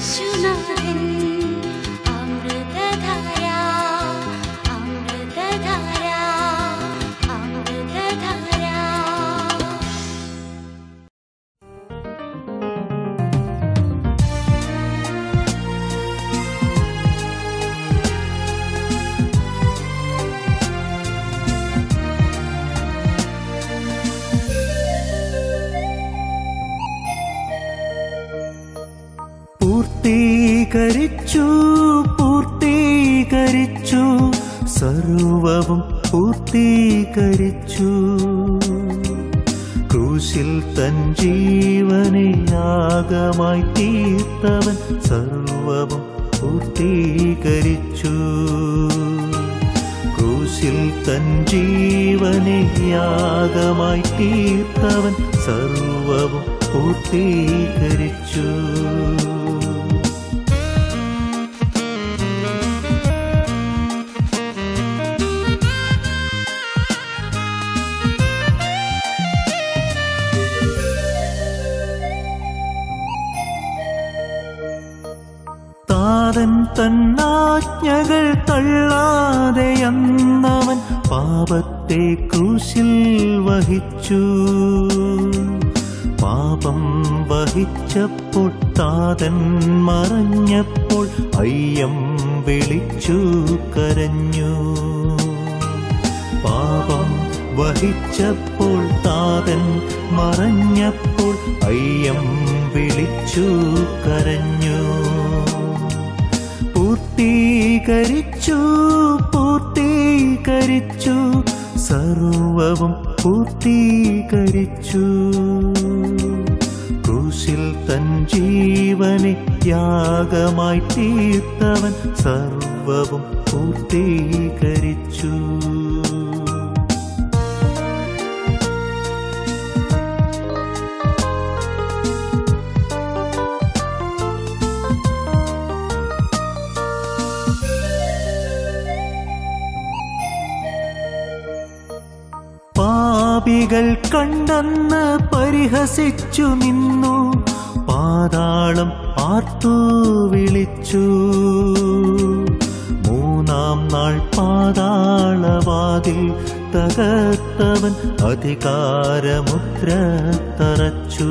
യേശുനാഥൻ അമൃതധാര അമൃതധാര അമൃതധാര പൂർത്തീകരിച്ചു പൂർത്തീകരിച്ചു സർവവും പൂർത്തീകരിച്ചു ക്രൂശിൽ തൻ ജീവനെ യാഗമായി തീർത്തവൻ സർവവും പൂർത്തീകരിച്ചു ക്രൂശിൽ തൻ ജീവനെ യാഗമായി തീർത്തവൻ സർവവും പൂർത്തീകരിച്ചു താതൻ തന്നാജ്ഞകൾ തള്ളാതെ അന്നവൻ പാപത്തെ ക്രൂശിൽ വഹിച്ചു പാപം വഹിച്ചപ്പോൾ താതൻ മറഞ്ഞപ്പോൾ അയ്യം വിളിച്ചു കരഞ്ഞു പാപം വഹിച്ചപ്പോൾ താതൻ മറഞ്ഞപ്പോൾ അയ്യം വിളിച്ചു കരഞ്ഞു പൂർത്തീകരിച്ചു പൂർത്തീകരിച്ചു സർവവും പൂർത്തീകരിച്ചു ക്രൂശിൽ തൻ ജീവനെ യാഗമായി തീർത്തവൻ സർവവും പൂർത്തീകരിച്ചു പാപികൾ കണ്ടെന്ന് പരിഹസിച്ചു നിന്നു പാതാളം ആർത്തു വിളിച്ചു മൂന്നാം നാൾ പാതാളവാതിൽ തകർത്തവൻ അധികാരമുദ്ര തറച്ചു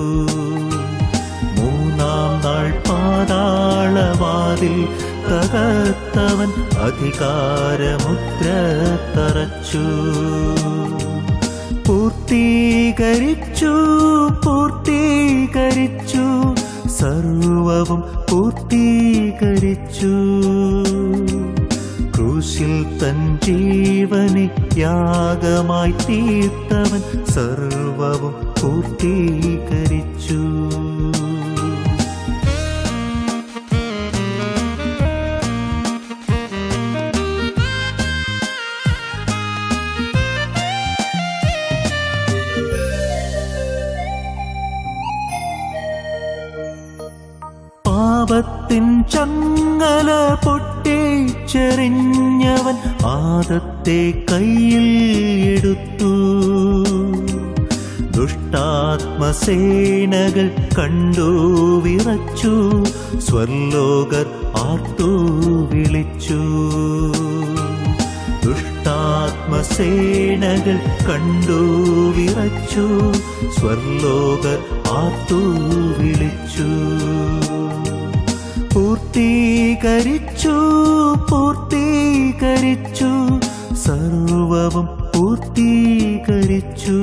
മൂന്നാം നാൾ പാതാളവാതിൽ തകർത്തവൻ അധികാരമുദ്ര തറച്ചു പൂർത്തീകരിച്ചു പൂർത്തീകരിച്ചു സർവവും പൂർത്തീകരിച്ചു ക്രൂശിൽ തൻ ജീവനെ യാഗമായി തീർത്തവൻ സർവവും പൂർത്തീകരിച്ചു പാപത്തിൻ ചങ്ങല പൊട്ടിച്ചെറിഞ്ഞവൻ ആദത്തെ കയ്യിൽ എടുത്തു ദുഷ്ടാത്മസേനകൾ കണ്ടു വിറച്ചു സ്വർലോകർ ആർത്തു വിളിച്ചു ദുഷ്ടാത്മസേനകൾ കണ്ടു വിറച്ചു സ്വർലോകർ ആർത്തു വിളിച്ചു പൂർത്തീകരിച്ചു പൂർത്തീകരിച്ചു സർവവും പൂർത്തീകരിച്ചു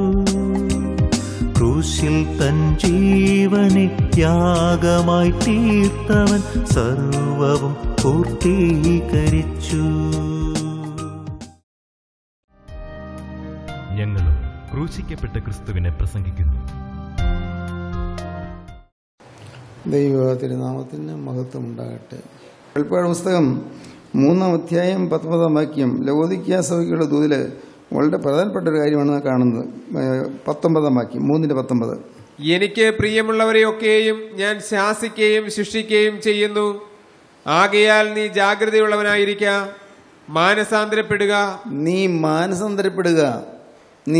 ക്രൂശിൽ തൻ ജീവനെ യാഗമായി തീർത്തവൻ സർവവും പൂർത്തീകരിച്ചു ഞങ്ങളും ക്രൂശിക്കപ്പെട്ട ക്രിസ്തുവിനെ പ്രസംഗിക്കുന്നു ദൈവ തിരുനാമത്തിന് മഹത്വം ഉണ്ടാകട്ടെ വെളിപ്പാട് പുസ്തകം മൂന്നാം അധ്യായം പത്തൊമ്പതാം വാക്യം ലവോദിക്ക സഭയ്ക്കുള്ള ദൂതില് വളരെ പ്രധാനപ്പെട്ട ഒരു കാര്യമാണ് കാണുന്നത് ഏഹ് പത്തൊമ്പതാം വാക്യം മൂന്നിന്റെ പത്തൊമ്പത് എനിക്ക് പ്രിയമുള്ളവരെയൊക്കെയും ഞാൻ ശാസിക്കുകയും ശിക്ഷിക്കുകയും ചെയ്യുന്നു ആകയാൽ നീ ജാഗ്രതയുള്ളവനായിരിക്ക മാനസാന്തരപ്പെടുക നീ മാനസാന്തരപ്പെടുക നീ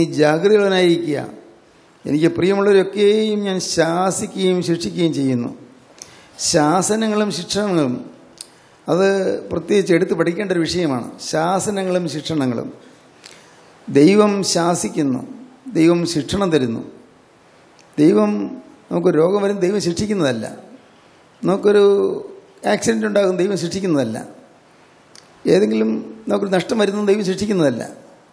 ജാഗ്രതയുള്ളവനായിരിക്കുക എനിക്ക് പ്രിയമുള്ളവരൊക്കെയും ഞാൻ ശാസിക്കുകയും ശിക്ഷിക്കുകയും ചെയ്യുന്നു ശാസനങ്ങളും ശിക്ഷണങ്ങളും അത് പ്രത്യേകിച്ച് എടുത്ത് പഠിക്കേണ്ട ഒരു വിഷയമാണ് ശാസനങ്ങളും ശിക്ഷണങ്ങളും ദൈവം ശാസിക്കുന്നു ദൈവം ശിക്ഷണം തരുന്നു ദൈവം നമുക്ക് രോഗം വരും ദൈവം ശിക്ഷിക്കുന്നതല്ല നമുക്കൊരു ആക്സിഡൻ്റ് ഉണ്ടാകും ദൈവം ശിക്ഷിക്കുന്നതല്ല ഏതെങ്കിലും നമുക്കൊരു നഷ്ടം വരുന്നത് ദൈവം ശിക്ഷിക്കുന്നതല്ല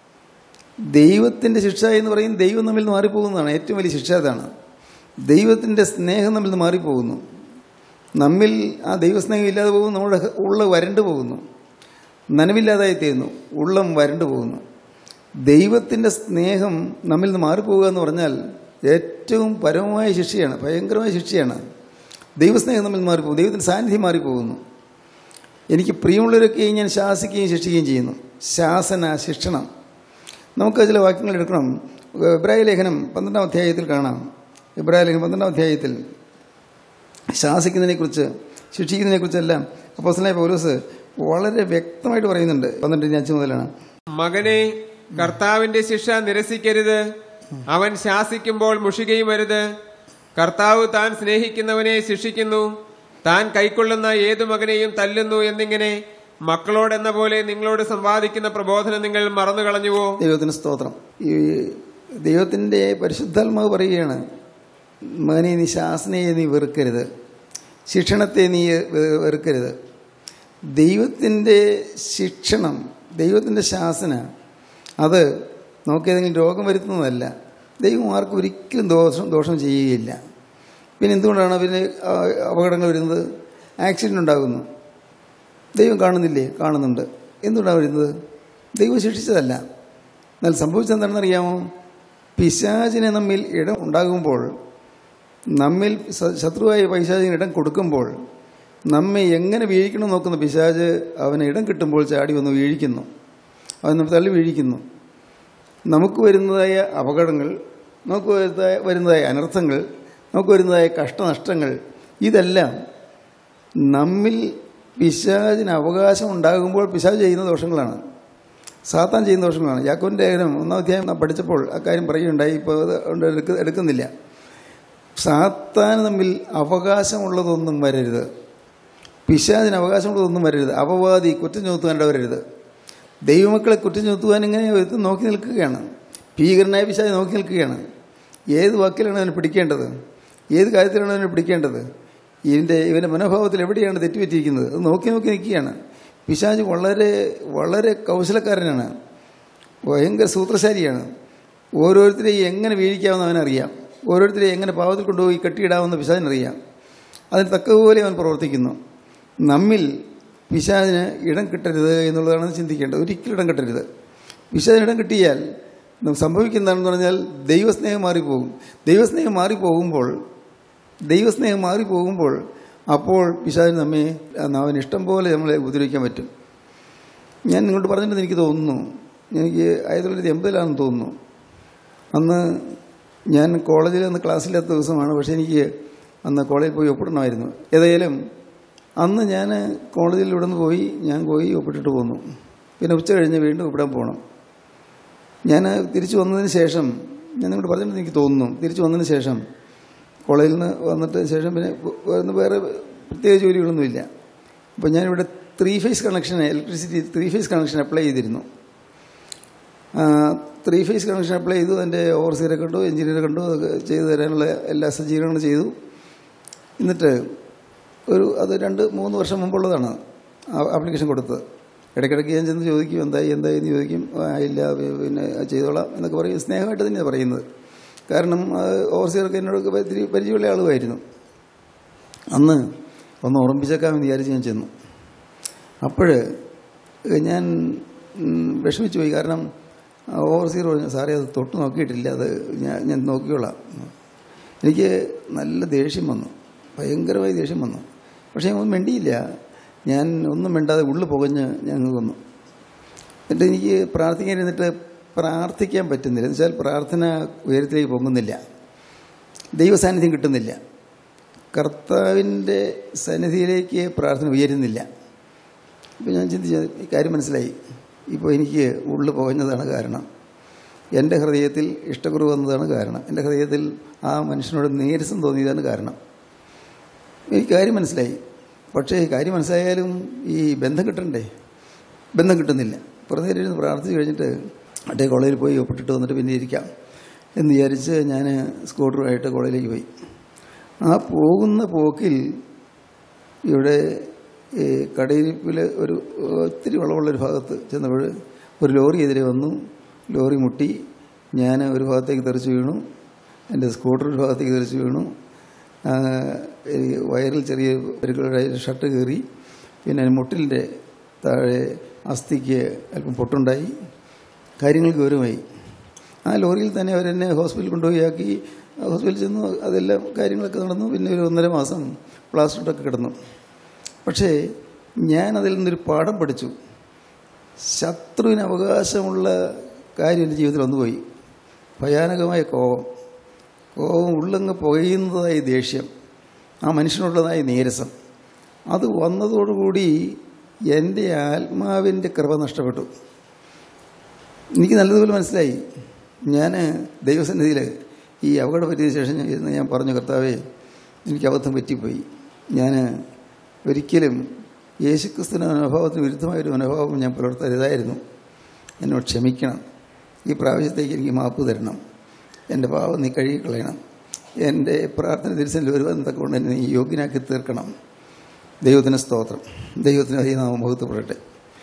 ദൈവത്തിൻ്റെ ശിക്ഷ എന്ന് പറയും ദൈവം നമ്മിൽ നിന്ന് മാറിപ്പോകുന്നതാണ് ഏറ്റവും വലിയ ശിക്ഷ അതാണ് ദൈവത്തിൻ്റെ സ്നേഹം നമ്മിൽ നിന്ന് മാറിപ്പോകുന്നു നമ്മിൽ ആ ദൈവസ്നേഹം ഇല്ലാതെ പോകുന്നു നമ്മുടെ ഉള്ള വരണ്ടു പോകുന്നു നനവില്ലാതായി തീരുന്നു ഉള്ളം വരണ്ടു പോകുന്നു ദൈവത്തിൻ്റെ സ്നേഹം നമ്മിൽ നിന്ന് മാറിപ്പോകുക എന്ന് പറഞ്ഞാൽ ഏറ്റവും പരമമായ ശിക്ഷയാണ് ഭയങ്കരമായ ശിക്ഷയാണ് ദൈവസ്നേഹം നമ്മിൽ നിന്ന് മാറിപ്പോകും ദൈവത്തിൻ്റെ സാന്നിധ്യം മാറിപ്പോകുന്നു എനിക്ക് പ്രിയമുള്ളവരൊക്കെ ഞാൻ ശാസിക്കുകയും ശിക്ഷിക്കുകയും ചെയ്യുന്നു ശാസന ശിക്ഷണം നമുക്ക് ചില വാക്യങ്ങൾ എടുക്കണം ഇബ്രാഹിം ലേഖനം പന്ത്രണ്ടാം അധ്യായത്തിൽ കാണാം ഇബ്രാഹിം ലേഖനം പന്ത്രണ്ടാം അധ്യായത്തിൽ ശാസിക്കുന്നതിനെക്കുറിച്ച് ശിക്ഷിക്കുന്നതിനെക്കുറിച്ചെല്ലാം അപ്പോസലായ പൗലോസ് വളരെ വ്യക്തമായിട്ട് പറയുന്നുണ്ട് പന്ത്രണ്ടിന് അഞ്ച് മുതലാണ് മകനെ കർത്താവിന്റെ ശിക്ഷ നിരസിക്കരുത് അവൻ ശാസിക്കുമ്പോൾ മുഷികയും വരുത് കർത്താവ് താൻ സ്നേഹിക്കുന്നവനെ ശിക്ഷിക്കുന്നു താൻ കൈക്കൊള്ളുന്ന ഏതു മകനെയും തല്ലുന്നു എന്നിങ്ങനെ മക്കളോടെന്ന പോലെ നിങ്ങളോട് സമ്പാദിക്കുന്ന പ്രബോധനം നിങ്ങൾ മറന്നു കളഞ്ഞുവോ ദൈവത്തിന് സ്തോത്രം ഈ ദൈവത്തിൻ്റെ പരിശുദ്ധാത്മാവ് പറയുകയാണ് മകനെ നീ ശാസനയെ നീ വെറുക്കരുത് ശിക്ഷണത്തെ നീ വെ- വെറുക്കരുത് ദൈവത്തിൻ്റെ ശിക്ഷണം ദൈവത്തിൻ്റെ ശാസന അത് നമുക്കേതെങ്കിലും രോഗം വരുത്തുന്നതല്ല ദൈവം ആർക്കും ഒരിക്കലും ദോഷം ദോഷം ചെയ്യുകയില്ല പിന്നെ എന്തുകൊണ്ടാണ് പിന്നെ ആ, അപകടങ്ങൾ വരുന്നത് ആക്സിഡൻ്റ് ഉണ്ടാകുന്നു ദൈവം കാണുന്നില്ലേ കാണുന്നുണ്ട് എന്തുകൊണ്ടാണ് വരുന്നത് ദൈവം ശിക്ഷിച്ചതല്ല എന്നാൽ സംഭവിച്ചെന്താണെന്ന് അറിയാമോ പിശാചിനെ നമ്മിൽ ഇടം ഉണ്ടാകുമ്പോൾ നമ്മിൽ സ- ശത്രുവായ പൈശാചിന് ഇടം കൊടുക്കുമ്പോൾ നമ്മെ എങ്ങനെ വീഴിക്കണം നോക്കുന്ന പിശാജ് അവന് ഇടം കിട്ടുമ്പോൾ ചാടി വന്ന് വീഴിക്കുന്നു അവൻ നമ്മെ തള്ളി വീഴിക്കുന്നു നമുക്ക് വരുന്നതായ അപകടങ്ങൾ നമുക്ക് വരുന്നതായ വരുന്നതായ അനർത്ഥങ്ങൾ നമുക്ക് വരുന്നതായ കഷ്ടനഷ്ടങ്ങൾ ഇതെല്ലാം നമ്മിൽ പിശാചിന് അവകാശം ഉണ്ടാകുമ്പോൾ പിശാജ് ചെയ്യുന്ന ദോഷങ്ങളാണ് സാത്താൻ ചെയ്യുന്ന ദോഷങ്ങളാണ് യാക്കോവിൻ്റെ ലേഖനം ഒന്നാം അധ്യായം നാം പഠിച്ചപ്പോൾ അക്കാര്യം പറയുകയുണ്ടായി ഇപ്പോൾ അത് അതുകൊണ്ട് എടുക്ക എടുക്കുന്നില്ല സാത്താൻ തമ്മിൽ അവകാശമുള്ളതൊന്നും വരരുത് പിശാചിന് അവകാശമുള്ളതൊന്നും വരരുത് അപവാദി കുറ്റം ചുമത്തുവാൻ വരരുത് ദൈവമക്കളെ കുറ്റം ചുമത്തുവാൻ ഇങ്ങനെ ഒരുത്തൻ നോക്കി നിൽക്കുകയാണ് ഭീകരനായ പിശാച് നോക്കി നിൽക്കുകയാണ് ഏത് വാക്കിലാണ് അവനെ പിടിക്കേണ്ടത് ഏത് കാര്യത്തിലാണ് അവനെ പിടിക്കേണ്ടത് ഇതിൻ്റെ ഇവൻ്റെ മനോഭാവത്തിൽ എവിടെയാണ് തെറ്റുപറ്റിയിരിക്കുന്നത് അത് നോക്കി നോക്കി നിൽക്കുകയാണ് പിശാജ് വളരെ വളരെ കൗശലക്കാരനാണ് ഭയങ്കര സൂത്രശാലിയാണ് ഓരോരുത്തരെയും എങ്ങനെ വീഴിക്കാമെന്ന് അവനറിയാം ഓരോരുത്തരെയും എങ്ങനെ പാവത്തിൽ കൊണ്ടുപോയി കെട്ടിയിടാമെന്ന് പിശാചിനറിയാം അതിന് തക്കതുപോലെ അവൻ പ്രവർത്തിക്കുന്നു നമ്മിൽ പിശാചിന് ഇടം കിട്ടരുത് എന്നുള്ളതാണ് ചിന്തിക്കേണ്ടത് ഒരിക്കലും ഇടം കിട്ടരുത് പിശാചിന് ഇടം കിട്ടിയാൽ നം- സംഭവിക്കുന്നതാണെന്ന് പറഞ്ഞാൽ ദൈവസ്നേഹം മാറിപ്പോകും ദൈവസ്നേഹം മാറിപ്പോകുമ്പോൾ ദൈവസ്നേഹം മാറിപ്പോകുമ്പോൾ അപ്പോൾ പിശാചിന് നമ്മെ അവന് ഇഷ്ടം പോലെ നമ്മളെ ഉപദ്രവിക്കാൻ പറ്റും ഞാൻ നിങ്ങളോട് പറഞ്ഞിട്ട് എനിക്ക് തോന്നുന്നു എനിക്ക് ആയിരത്തി തൊള്ളായിരത്തി എൺപതിലാണെന്ന് തോന്നുന്നു അന്ന് ഞാൻ കോളേജിൽ അന്ന് ക്ലാസ്സില്ലാത്ത ദിവസമാണ് പക്ഷേ എനിക്ക് അന്ന് കോളേജിൽ പോയി ഒപ്പിടണമായിരുന്നു ഏതായാലും അന്ന് ഞാൻ കോളേജിൽ ഇവിടെ നിന്ന് പോയി ഞാൻ പോയി ഒപ്പിട്ടിട്ട് പോന്നു പിന്നെ ഉച്ച കഴിഞ്ഞ് വീണ്ടും ഒപ്പിടാൻ പോകണം ഞാൻ തിരിച്ചു വന്നതിന് ശേഷം ഞാൻ നിങ്ങളോട് പറഞ്ഞിട്ട് എനിക്ക് തോന്നുന്നു തിരിച്ചു വന്നതിന് ശേഷം കോളേജിൽ നിന്ന് വന്നിട്ട് ശേഷം പിന്നെ വേറെ വേറെ പ്രത്യേക ജോലികളൊന്നുമില്ല അപ്പോൾ ഞാനിവിടെ three phase connection electricity three phase connection apply ചെയ്തിരുന്നു ത്രീ ഫേസ് കണക്ഷൻ അപ്ലൈ ചെയ്തു എൻ്റെ ഓവർസീറെ കണ്ടു എഞ്ചിനീയറെ കണ്ടു അതൊക്കെ ചെയ്തു തരാനുള്ള എല്ലാ സജ്ജീകരണങ്ങളും ചെയ്തു എന്നിട്ട് ഒരു അത് രണ്ട് മൂന്ന് വർഷം മുമ്പുള്ളതാണ് ആപ്ലിക്കേഷൻ കൊടുത്തത് ഇടയ്ക്കിടയ്ക്ക് ഞാൻ ചെന്ന് ചോദിക്കും എന്തായി എന്തായി എന്ന് ചോദിക്കും ആ, ഇല്ല പി- പിന്നെ ചെയ്തോളാം എന്നൊക്കെ പറയും സ്നേഹമായിട്ട് തന്നെയാണ് പറയുന്നത് കാരണം ഓവർസീറൊക്കെ എന്നോടൊക്കെ ഇത്തിരി പരിചയമുള്ള ആളുമായിരുന്നു അന്ന് ഒന്ന് ഓർമ്മിച്ചേക്കാമെന്ന് വിചാരിച്ച് ഞാൻ ചെന്നു അപ്പോൾ ഞാൻ ഉം, വിഷമിച്ചു പോയി കാരണം ഓവർസീർ പറഞ്ഞു സാറേ അത് തൊട്ട് നോക്കിയിട്ടില്ല അത് ഞാൻ ഞാൻ നോക്കിക്കോളാം എനിക്ക് നല്ല ദേഷ്യം വന്നു ഭയങ്കരമായി ദേഷ്യം വന്നു പക്ഷേ ഞാൻ ഒന്നും മിണ്ടിയില്ല ഞാൻ ഒന്നും മിണ്ടാതെ ഉള്ളു പുകഞ്ഞ് ഞാൻ അങ്ങ് വന്നു എന്നിട്ട് എനിക്ക് പ്രാർത്ഥിക്കാൻ ഇരുന്നിട്ട് പ്രാർത്ഥിക്കാൻ പറ്റുന്നില്ല എന്ന് വെച്ചാൽ പ്രാർത്ഥന ഉയരത്തിലേക്ക് പൊങ്ങുന്നില്ല ദൈവസാന്നിധ്യം കിട്ടുന്നില്ല കർത്താവിൻ്റെ സന്നിധിയിലേക്ക് പ്രാർത്ഥന ഉയരുന്നില്ല അപ്പോൾ ഞാൻ ചിന്തിച്ചു ഈ കാര്യം മനസ്സിലായി ഇപ്പോൾ എനിക്ക് ഉള്ളു പുകഞ്ഞതാണ് കാരണം എൻ്റെ ഹൃദയത്തിൽ ഇഷ്ടക്കുറവ് വന്നതാണ് കാരണം എൻ്റെ ഹൃദയത്തിൽ ആ മനുഷ്യനോട് നീരസം തോന്നിയതാണ് കാരണം എനിക്ക് കാര്യം മനസ്സിലായി പക്ഷേ ഈ കാര്യം മനസ്സിലായാലും ഈ ബന്ധം കിട്ടണ്ടേ ബന്ധം കിട്ടുന്നില്ല കുറേ നേരം ഇരുന്ന് പ്രാർത്ഥിച്ച് കഴിഞ്ഞിട്ട് അട്ടേ കോളേജിൽ പോയി ഒപ്പിട്ടിട്ട് വന്നിട്ട് പിന്നെ ഇരിക്കാം എന്ന് വിചാരിച്ച് ഞാൻ സ്കൂട്ടറുമായിട്ട് കോളേജിലേക്ക് പോയി ആ പോകുന്ന പോക്കിൽ ഇവിടെ ഈ കടയിരിപ്പിൽ ഒരു ഒത്തിരി വളവുള്ളൊരു ഭാഗത്ത് ചെന്നപ്പോൾ ഒരു ലോറി എതിരെ വന്നു ലോറി മുട്ടി ഞാൻ ഒരു ഭാഗത്തേക്ക് തെറിച്ച് വീണു എൻ്റെ സ്കൂട്ടർ ഒരു ഭാഗത്തേക്ക് തെറിച്ച് വീണു ആ, ഈ വയറിൽ ചെറിയ പരിക്കുകളുടെ ഷർട്ട് കീറി പിന്നെ മുട്ടിലിൻ്റെ താഴെ അസ്ഥിക്ക് അല്പം പൊട്ടുണ്ടായി കാര്യങ്ങൾ ഗൗരവമായി ആ ലോറിയിൽ തന്നെ അവരെന്നെ ഹോസ്പിറ്റലിൽ കൊണ്ടുപോയി ആക്കി ഹോസ്പിറ്റലിൽ ചെന്നു അതെല്ലാം കാര്യങ്ങളൊക്കെ നടന്നു പിന്നെ ഒരു ഒന്നര മാസം പ്ലാസ്റ്ററിട്ടൊക്കെ കിടന്നു പക്ഷേ ഞാൻ അതിൽ നിന്നൊരു പാഠം പഠിച്ചു ശത്രുവിന് അവകാശമുള്ള കാര്യം എൻ്റെ ജീവിതത്തിൽ വന്നുപോയി ഭയാനകമായ കോപം കോപം ഉള്ളങ്ങ് പുകയുന്നതായ ദേഷ്യം ആ മനുഷ്യനുള്ളതായ നീരസം അത് വന്നതോടുകൂടി എൻ്റെ ആത്മാവിൻ്റെ കൃപ നഷ്ടപ്പെട്ടു എനിക്ക് നല്ലതുപോലെ മനസ്സിലായി ഞാൻ ദൈവസന്നിധിയിൽ ഈ അപകടം പറ്റിയതിനു ശേഷം ഞാൻ ഇരുന്ന് ഞാൻ പറഞ്ഞു കർത്താവേ എനിക്ക് അബദ്ധം പറ്റിപ്പോയി ഞാൻ ഒരിക്കലും യേശുക്രിസ്തുവിൻ്റെ മനോഭാവത്തിന് വിരുദ്ധമായൊരു മനോഭാവം ഞാൻ പുലർത്തരുതായിരുന്നു എന്നോട് ക്ഷമിക്കണം ഈ പ്രാവശ്യത്തേക്ക് എനിക്ക് മാപ്പ് തരണം എൻ്റെ പാവം നീ കഴുകിക്കളയണം എൻ്റെ പ്രാർത്ഥന തിരിച്ചല്ല വരുവാൻ തക്കൊണ്ട് എന്നെ നീ യോഗ്യനാക്കി തീർക്കണം ദൈവത്തിന് സ്തോത്രം ദൈവത്തിന് അധികം മുഖത്തുപെടട്ടെ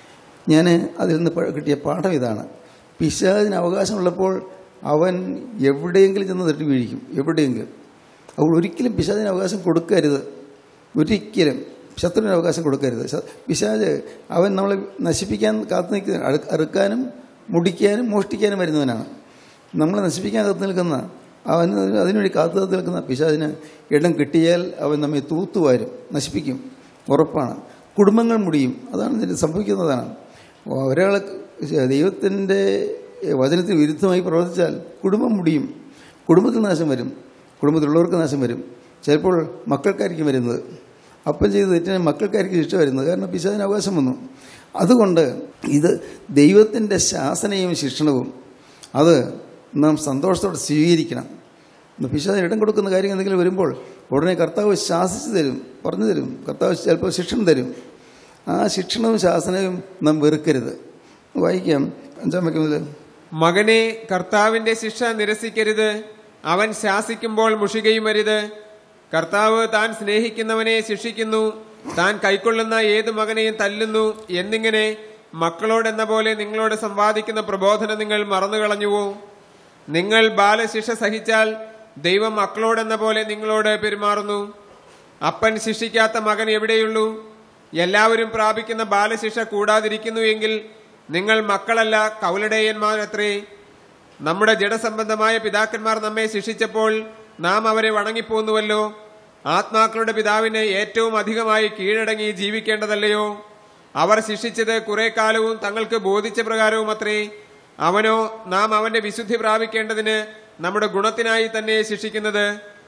ഞാൻ അതിൽ നിന്ന് പ- കിട്ടിയ പാഠം ഇതാണ് പിശാചിന് അവകാശമുള്ളപ്പോൾ അവൻ എവിടെയെങ്കിലും ചെന്ന് തട്ടി വീഴിക്കും എവിടെയെങ്കിലും അപ്പോൾ ഒരിക്കലും പിശാചിന് അവകാശം കൊടുക്കരുത് ഒരിക്കലും ശത്രുവിന് അവകാശം കൊടുക്കരുത് ശ- പിശാജ് അവൻ നമ്മളെ നശിപ്പിക്കാൻ കാത്തു നിൽക്കുന്ന അറു- അറുക്കാനും മുടിക്കാനും മോഷ്ടിക്കാനും വരുന്നവനാണ് നമ്മളെ നശിപ്പിക്കാൻ കാത്തു നിൽക്കുന്ന അവൻ അതിനുവേണ്ടി കാത്തു കാത്തു നിൽക്കുന്ന പിശാചിന് ഇടം കിട്ടിയാൽ അവൻ നമ്മെ തൂത്തുവാരും നശിപ്പിക്കും ഉറപ്പാണ് കുടുംബങ്ങൾ മുടിയും അതാണ് ഇതിന് സംഭവിക്കുന്നതാണ് ഒരാൾ ദൈവത്തിൻ്റെ വചനത്തിന് വിരുദ്ധമായി പ്രവർത്തിച്ചാൽ കുടുംബം മുടിയും കുടുംബത്തിൽ നാശം വരും കുടുംബത്തിലുള്ളവർക്ക് നാശം വരും ചിലപ്പോൾ മക്കൾക്കായിരിക്കും വരുന്നത് അപ്പം ചെയ്ത് തെറ്റിന് മക്കൾക്കായിരിക്കും ശിക്ഷ വരുന്നത് കാരണം പിശാചിന് അവകാശം വന്നു അതുകൊണ്ട് ഇത് ദൈവത്തിൻ്റെ ശാസനയും ശിക്ഷണവും അത് നാം സന്തോഷത്തോടെ സ്വീകരിക്കണം ഇന്ന് പിശാചിന് ഇടം കൊടുക്കുന്ന കാര്യം എന്തെങ്കിലും വരുമ്പോൾ ഉടനെ കർത്താവ് ശാസിച്ചു തരും പറഞ്ഞു തരും കർത്താവ് ചിലപ്പോൾ ശിക്ഷണം തരും ആ ശിക്ഷണവും ശാസനവും നാം വെറുക്കരുത് വായിക്കാം അഞ്ചാം വയ്ക്കുന്നത് മകനെ കർത്താവിന്റെ ശിക്ഷ നിരസിക്കരുത് അവൻ ശാസിക്കുമ്പോൾ മുഷികയും അരുത് കർത്താവ് താൻ സ്നേഹിക്കുന്നവനെ ശിക്ഷിക്കുന്നു താൻ കൈക്കൊള്ളുന്ന ഏത് മകനെയും തല്ലുന്നു എന്നിങ്ങനെ മക്കളോടെന്ന പോലെ നിങ്ങളോട് സംവാദിക്കുന്ന പ്രബോധനം നിങ്ങൾ മറന്നുകളഞ്ഞുവോ നിങ്ങൾ ബാലശിക്ഷ സഹിച്ചാൽ ദൈവം മക്കളോടെന്ന പോലെ നിങ്ങളോട് പെരുമാറുന്നു അപ്പൻ ശിക്ഷിക്കാത്ത മകൻ എവിടെയുള്ളൂ എല്ലാവരും പ്രാപിക്കുന്ന ബാലശിക്ഷ കൂടാതിരിക്കുന്നു എങ്കിൽ നിങ്ങൾ മക്കളല്ല കൗലടേയന്മാരത്രേ നമ്മുടെ ജഡസംബന്ധമായ പിതാക്കന്മാർ നമ്മെ ശിക്ഷിച്ചപ്പോൾ നാം അവരെ വണങ്ങിപ്പോന്നുവല്ലോ ആത്മാക്കളുടെ പിതാവിന് ഏറ്റവും അധികമായി കീഴടങ്ങി ജീവിക്കേണ്ടതല്ലയോ അവർ ശിക്ഷിച്ചത് കുറെ കാലവും തങ്ങൾക്ക് ബോധിച്ച പ്രകാരവും അത്രേ അവനോ നാം അവന്റെ വിശുദ്ധി പ്രാപിക്കേണ്ടതിന് നമ്മുടെ ഗുണത്തിനായി തന്നെ ശിക്ഷിക്കുന്നത്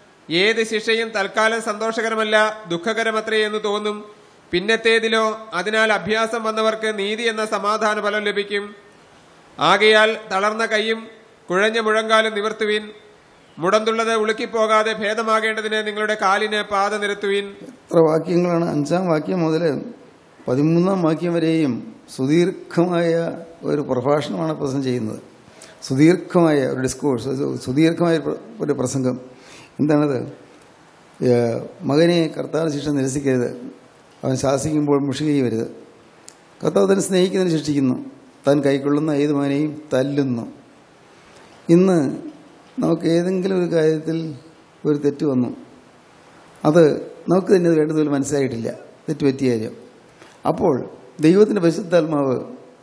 ഏത് ശിക്ഷയും തൽക്കാലം സന്തോഷകരമല്ല ദുഃഖകരമത്രേ എന്ന് തോന്നും പിന്നത്തേതിലോ അതിനാൽ അഭ്യാസം വന്നവർക്ക് നീതി എന്ന സമാധാന ഫലം ലഭിക്കും ആകയാൽ തളർന്ന കൈയും കുഴഞ്ഞ മുഴങ്കാലും നിവർത്തുവിൻ മുടന്തുള്ളത് ഉളുക്കിപ്പോകാതെ ഭേദമാകേണ്ടതിന് നിങ്ങളുടെ കാലിന് പാത നിരത്തുവിൻ എത്ര വാക്യങ്ങളാണ് അഞ്ചാം വാക്യം മുതൽ പതിമൂന്നാം വാക്യം വരെയും സുദീർഘമായ ഒരു പ്രഭാഷണമാണ് പ്രസംഗം ചെയ്യുന്നത് സുദീർഘമായ ഒരു ഡിസ്കോഴ്സ് സുദീർഘമായ ഒരു പ്ര- ഒരു പ്രസംഗം എന്താണത് ഏഹ് മകനെ കർത്താവ് ശിക്ഷ നിരസിക്കരുത് അവൻ ശാസിക്കുമ്പോൾ മുഷികയും വരുത് കർത്താവ് തന്നെ സ്നേഹിക്കുന്നതിന് ശിക്ഷിക്കുന്നു താൻ കൈക്കൊള്ളുന്ന ഏത് മകനെയും തല്ലുന്നു ഇന്ന് നമുക്ക് ഏതെങ്കിലും ഒരു കാര്യത്തിൽ ഒരു തെറ്റ് വന്നു അത് നമുക്ക് തന്നെ അത് വേണ്ടതുപോലെ മനസ്സിലായിട്ടില്ല തെറ്റ് പറ്റിയ കാര്യം അപ്പോൾ ദൈവത്തിൻ്റെ പരിശുദ്ധാത്മാവ്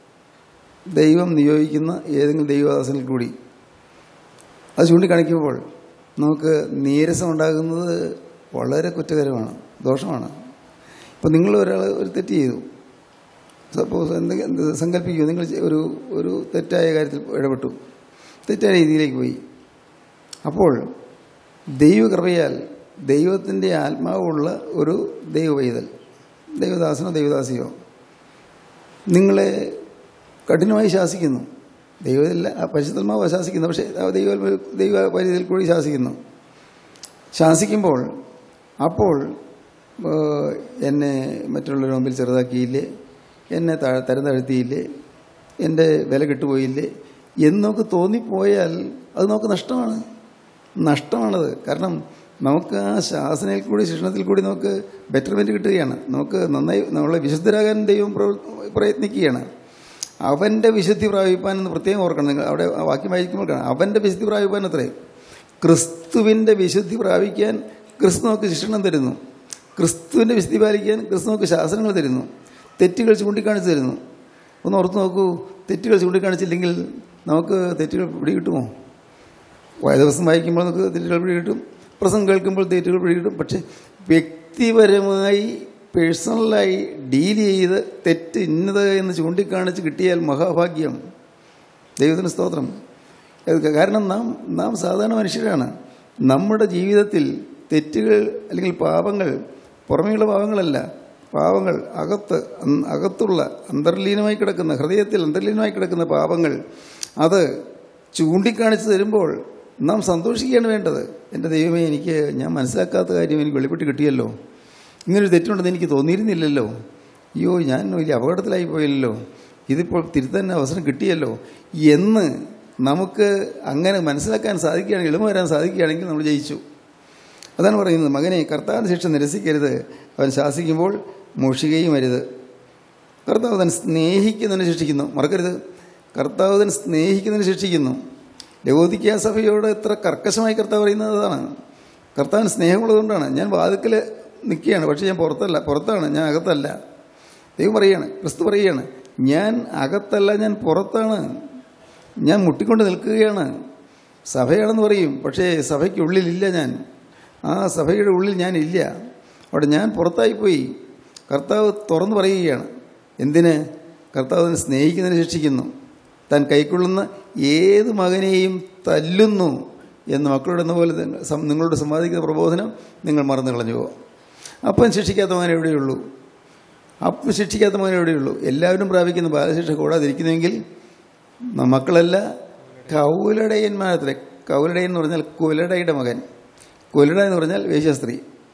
ദൈവം നിയോഗിക്കുന്ന ഏതെങ്കിലും ദൈവദാസനിൽ കൂടി അത് ചൂണ്ടിക്കാണിക്കുമ്പോൾ നമുക്ക് നീരസം ഉണ്ടാകുന്നത് വളരെ കുറ്റകരമാണ് ദോഷമാണ് ഇപ്പം നിങ്ങൾ ഒരാൾ ഒരു തെറ്റ് ചെയ്തു സപ്പോസ് എന്തെങ്കിലും സങ്കല്പിക്കൂ നിങ്ങൾ ഒരു ഒരു തെറ്റായ കാര്യത്തിൽ ഇടപെട്ടു തെറ്റായ രീതിയിലേക്ക് പോയി അപ്പോൾ ദൈവകൃപയാൽ ദൈവത്തിൻ്റെ ആത്മാവുള്ള ഒരു ദൈവവൈതൽ ദൈവദാസനോ ദൈവദാസിയോ നിങ്ങളെ കഠിനമായി ശാസിക്കുന്നു ദൈവത്തില്ല പരിശുദ്ധമാവ് ശാസിക്കുന്നു പക്ഷേ ആ ദൈവ ദൈവ പരിധിയിൽ കൂടി ശാസിക്കുന്നു ശാസിക്കുമ്പോൾ അപ്പോൾ ഏഹ്, എന്നെ മറ്റുള്ളവരുടെ മുമ്പിൽ ചെറുതാക്കിയില്ലേ എന്നെ താഴെ തരം താഴ്ത്തിയില്ലേ എൻ്റെ വില കിട്ടുപോയില്ലേ എന്ന് നമുക്ക് തോന്നിപ്പോയാൽ അത് നമുക്ക് നഷ്ടമാണ് നഷ്ടമാണത് കാരണം നമുക്ക് ആ ശാസനയിൽ കൂടി ശിക്ഷണത്തിൽ കൂടി നമുക്ക് ബെറ്റർമെൻറ്റ് കിട്ടുകയാണ് നമുക്ക് നന്നായി നമ്മളെ വിശുദ്ധരാകാൻ ദൈവം പ്രവ- പ്രയത്നിക്കുകയാണ് അവൻ്റെ വിശുദ്ധി പ്രാപിപ്പാൻ എന്ന് പ്രത്യേകം ഓർക്കണം നിങ്ങൾ അവിടെ ആ വാക്യം വായിക്കുമ്പോൾ കാണാം അവൻ്റെ വിശുദ്ധി പ്രാപിപ്പാൻ അത്രേ ക്രിസ്തുവിൻ്റെ വിശുദ്ധി പ്രാപിക്കാൻ ക്രിസ്തു നമുക്ക് ശിക്ഷണം തരുന്നു ക്രിസ്തുവിൻ്റെ വിശുദ്ധി പാലിക്കാൻ ക്രിസ്തു നമുക്ക് ശാസനങ്ങൾ തരുന്നു തെറ്റുകൾ ചൂണ്ടിക്കാണിച്ചു തരുന്നു ഒന്ന് ഓർത്ത് നോക്കൂ തെറ്റുകൾ ചൂണ്ടിക്കാണിച്ചില്ലെങ്കിൽ നമുക്ക് തെറ്റുകൾ പിടികിട്ടുമോ ദിവസം വായിക്കുമ്പോൾ നമുക്ക് തെറ്റുകൾ പിടികിട്ടും പ്രസംഗം കേൾക്കുമ്പോൾ തെറ്റുകൾ പിടികിട്ടും പക്ഷെ വ്യക്തിപരമായി പേഴ്സണലായി ഡീൽ ചെയ്ത് തെറ്റ് ഇന്നത് എന്ന് ചൂണ്ടിക്കാണിച്ച് കിട്ടിയാൽ മഹാഭാഗ്യം ദൈവത്തിന് സ്തോത്രം അത് കാരണം നാം നാം സാധാരണ മനുഷ്യരാണ് നമ്മുടെ ജീവിതത്തിൽ തെറ്റുകൾ അല്ലെങ്കിൽ പാപങ്ങൾ പുറമേയുള്ള പാപങ്ങളല്ല പാപങ്ങൾ അകത്ത് അൻ- അകത്തുള്ള അന്തർലീനമായി കിടക്കുന്ന ഹൃദയത്തിൽ അന്തർലീനമായി കിടക്കുന്ന പാപങ്ങൾ അത് ചൂണ്ടിക്കാണിച്ചു തരുമ്പോൾ നാം സന്തോഷിക്കുകയാണ് വേണ്ടത് എൻ്റെ ദൈവമേ എനിക്ക് ഞാൻ മനസ്സിലാക്കാത്ത കാര്യം എനിക്ക് വെളിപ്പെട്ട് കിട്ടിയല്ലോ ഇങ്ങനൊരു തെറ്റുണ്ടെന്ന് എനിക്ക് തോന്നിയിരുന്നില്ലല്ലോ അയ്യോ ഞാൻ വലിയ അപകടത്തിലായി പോയല്ലോ ഇതിപ്പോൾ തിരുത്താൻ അവസരം കിട്ടിയല്ലോ എന്ന് നമുക്ക് അങ്ങനെ മനസ്സിലാക്കാൻ സാധിക്കുകയാണെങ്കിൽ എളിമ വരാൻ സാധിക്കുകയാണെങ്കിൽ നമ്മൾ ജയിച്ചു അതാണ് പറയുന്നത് മകനെ കർത്താവിൻ്റെ ശിക്ഷ നിരസിക്കരുത് അവൻ ശാസിക്കുമ്പോൾ മോഷികയും അരുത് കർത്താവ് താൻ സ്നേഹിക്കുന്നതിനെ ശിക്ഷിക്കുന്നു മറക്കരുത് കർത്താവ് താൻ സ്നേഹിക്കുന്നതിനെ ശിക്ഷിക്കുന്നു ലവോദിക്ക സഭയോട് എത്ര കർക്കശമായി കർത്താവ് പറയുന്നത് അതാണ് കർത്താവിന് സ്നേഹമുള്ളതുകൊണ്ടാണ് ഞാൻ വാതിക്കൽ നിൽക്കുകയാണ് പക്ഷേ ഞാൻ പുറത്തല്ല പുറത്താണ് ഞാൻ അകത്തല്ല ദൈവം പറയുകയാണ് ക്രിസ്തു പറയുകയാണ് ഞാൻ അകത്തല്ല ഞാൻ പുറത്താണ് ഞാൻ മുട്ടിക്കൊണ്ട് നിൽക്കുകയാണ് സഭയാണെന്ന് പറയും പക്ഷേ സഭയ്ക്കുള്ളിലില്ല ഞാൻ ആ സഭയുടെ ഉള്ളിൽ ഞാൻ ഇല്ല അവിടെ ഞാൻ പുറത്തായിപ്പോയി കർത്താവ് തുറന്നു പറയുകയാണ് എന്തിന് കർത്താവ് അതിനെ സ്നേഹിക്കുന്നതിനെ ശിക്ഷിക്കുന്നു താൻ കൈക്കൊള്ളുന്ന ഏത് മകനെയും തല്ലുന്നു എന്ന് മക്കളോട് എന്ന പോലെ നിങ്ങൾ സം- നിങ്ങളോട് സമ്പാദിക്കുന്ന പ്രബോധനം നിങ്ങൾ മറന്നു കളഞ്ഞുവോ അപ്പം ശിക്ഷിക്കാത്ത മകൻ എവിടെയുള്ളൂ അപ്പം ശിക്ഷിക്കാത്ത മകൻ എവിടെയുള്ളൂ എല്ലാവരും പ്രാപിക്കുന്ന ബാലശിക്ഷ കൂടാതിരിക്കുന്നുവെങ്കിൽ ന- മക്കളല്ല കൗലടയന്മാരത്രേ കൗലടയൻ എന്ന് പറഞ്ഞാൽ കുലടയുടെ മകൻ കുലട എന്ന് പറഞ്ഞാൽ വേശ്യാസ്ത്രീ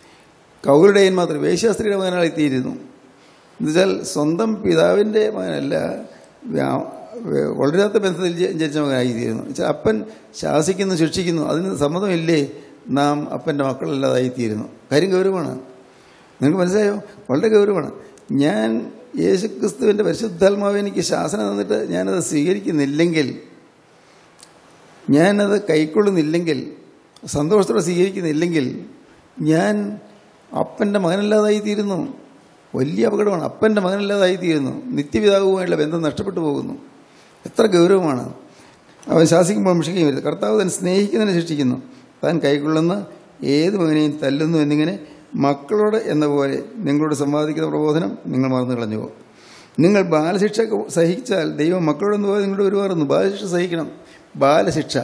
കൗലടയൻ മാത്രം വേശ്യാസ്ത്രീയുടെ മകനായി തീരുന്നു എന്നുവെച്ചാൽ സ്വന്തം പിതാവിൻ്റെ മകനല്ല വ്യാ- വേ- വളരാത്ത ബന്ധത്തിൽ ജ- ജനിച്ച മകനായി തീരുന്നു എന്നുവെച്ചാൽ അപ്പൻ ശാസിക്കുന്നു ശിക്ഷിക്കുന്നു അതിന് സമ്മതമില്ലേ നാം അപ്പൻ്റെ മക്കളല്ലാതായി തീരുന്നു കാര്യം ഗൗരവമാണ് നിങ്ങൾക്ക് മനസ്സിലായോ വളരെ ഗൗരവമാണ് ഞാൻ യേശുക്രിസ്തുവിൻ്റെ പരിശുദ്ധാത്മാവ് എനിക്ക് ശാസനം തന്നിട്ട് ഞാനത് സ്വീകരിക്കുന്നില്ലെങ്കിൽ ഞാനത് കൈക്കൊള്ളുന്നില്ലെങ്കിൽ സന്തോഷത്തോടെ സ്വീകരിക്കുന്നില്ലെങ്കിൽ ഞാൻ അപ്പൻ്റെ മകനല്ലാതായി തീരുന്നു വലിയ അപകടമാണ് അപ്പൻ്റെ മകനല്ലാതായി തീരുന്നു നിത്യപിതാവുമായുള്ള ബന്ധം നഷ്ടപ്പെട്ടു പോകുന്നു എത്ര ഗൗരവമാണ് അവൻ ശാസിക്കുമ്പോൾ മിഷിക്കുകയും വരുന്നത് കർത്താവ് താൻ സ്നേഹിക്കുന്നതിനെ ശിക്ഷിക്കുന്നു താൻ കൈക്കൊള്ളുന്ന ഏത് മകനെയും തല്ലുന്നു എന്നിങ്ങനെ മക്കളോട് എന്ന പോലെ നിങ്ങളോട് സമ്പാദിക്കുന്ന പ്രബോധനം നിങ്ങൾ മറന്നു കളഞ്ഞു പോകും നിങ്ങൾ ബാലശിക്ഷ സഹിച്ചാൽ ദൈവം മക്കളോടെന്ന് പോലെ നിങ്ങളോട് ഒരുപാറുന്നു ബാലശിക്ഷ സഹിക്കണം ബാലശിക്ഷ